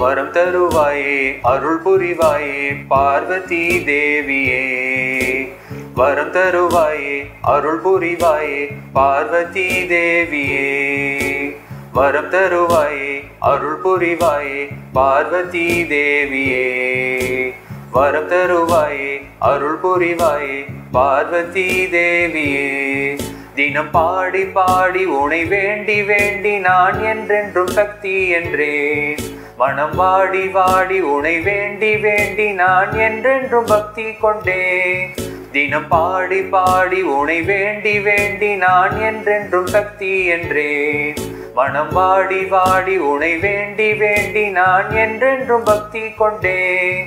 வரம் தருவாயே அருள் புரிவாயே பார்வதி தேவியே வரம் தருவாயே அருள் புரிவாயே பார்வதி தேவியே வரம் தருவாயே அருள் புரிவாயே பார்வதி தேவியே வரம் தருவாயே அருள் புரிவாயே பார்வதி தேவியே தினம் பாடி பாடி உனை வேண்டி வேண்டி நான் என்றென்றும் சக்தி என்றேன் மனம் வாடி வாடி உனை வேண்டி வேண்டி நான் என்றென்றும் பக்தி கொண்டேன் தினம் பாடி பாடி உனை வேண்டி வேண்டி நான் என்றென்றும் சக்தி என்றேன் மனம் வாடி வாடி உனை வேண்டி வேண்டி நான் என்றென்றும் பக்தி கொண்டேன்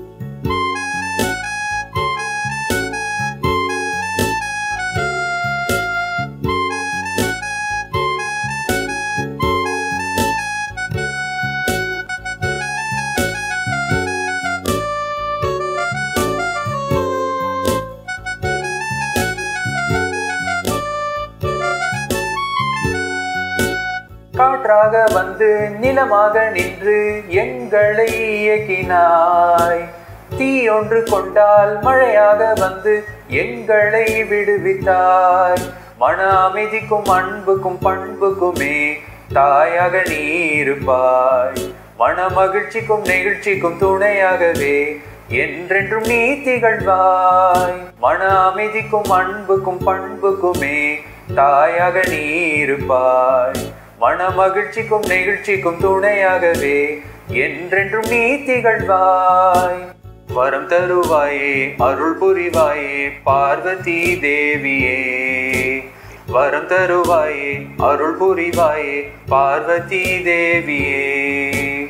காற்றாக வந்து நிலமாக நின்று எங்களை இயக்கினாய் தீ ஒன்று கொண்டால் மழையாக வந்து எங்களை விடுவித்தாய் மன அமைதிக்கும் அன்புக்கும் பண்புக்குமே தாயாக நீ இருப்பாய் மன மகிழ்ச்சிக்கும் நெகிழ்ச்சிக்கும் துணையாகவே என்றென்றும் நீ திகழ்வாய் மன அமைதிக்கும் அன்புக்கும் பண்புக்குமே தாயாக நீ இருப்பாய் மன மகிழ்ச்சிக்கும் நெகிழ்ச்சிக்கும் துணையாகவே என்றென்றும் நீ திகழ்வாய் வரம் தருவாயே அருள் புரிவாயே பார்வதி தேவியே வரம் தருவாயே அருள் புரிவாயே பார்வதி தேவியே